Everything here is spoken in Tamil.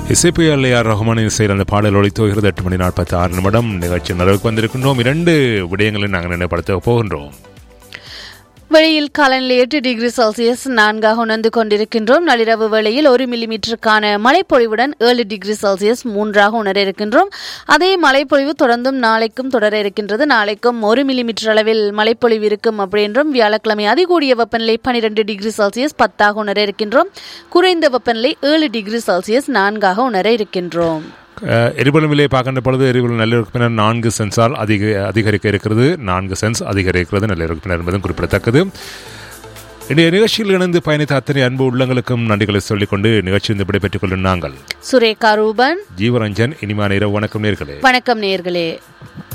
இசைப்பியல் ஏஆர் ரஹ்மானின் இசையில் அந்த பாடல் ஒளித்துவகிறது எட்டு மணி நாற்பத்தி ஆறு நிமிடம் நிகழ்ச்சி நிறைவுக்கு வந்திருக்கின்றோம் இரண்டு விடயங்களை நாங்கள் நினைப்படுத்த போகின்றோம் வெளியில் காலநிலை எட்டு டிகிரி செல்சியஸ் நான்காக உணர்ந்து கொண்டிருக்கின்றோம் நள்ளிரவு வேளையில் ஒரு மில்லிமீட்டருக்கான மழைப்பொழிவுடன் ஏழு டிகிரி செல்சியஸ் மூன்றாக உணர இருக்கின்றோம் அதே மழைப்பொழிவு தொடர்ந்தும் நாளைக்கும் தொடர இருக்கின்றது நாளைக்கும் ஒரு மில்லிமீட்டர் அளவில் மழைப்பொழிவு இருக்கும் அப்படின்றும் வியாழக்கிழமை அதிகூடிய வெப்பநிலை பனிரெண்டு டிகிரி செல்சியஸ் பத்தாக உணர இருக்கின்றோம் குறைந்த வெப்பநிலை ஏழு டிகிரி செல்சியஸ் நான்காக உணர இருக்கின்றோம் அஹ், எரிபொருள் விலையை பார்க்கின்ற பொழுது எரிபொருள் நல்லிருப்பினர் நான்கு சென்ஸால் அதிக அதிகரிக்க இருக்கிறது நான்கு சென்ஸ் அதிகரிக்கிறது நல்லிருப்பினர் என்பதும் குறிப்பிடத்தக்கது இன்றைய நிகழ்ச்சியில் இணைந்து பயணித்த அத்தனை அன்பு உள்ளங்களுக்கும் நன்றிகளை சொல்லிக்கொண்டு நிகழ்ச்சியில் விடைபெற்றுக் கொள்ளும் நாங்கள் சுரேகா ரூபன் ஜீவரஞ்சன் இனிமான இரவு வணக்கம் நேர்களே வணக்கம் நேர்களே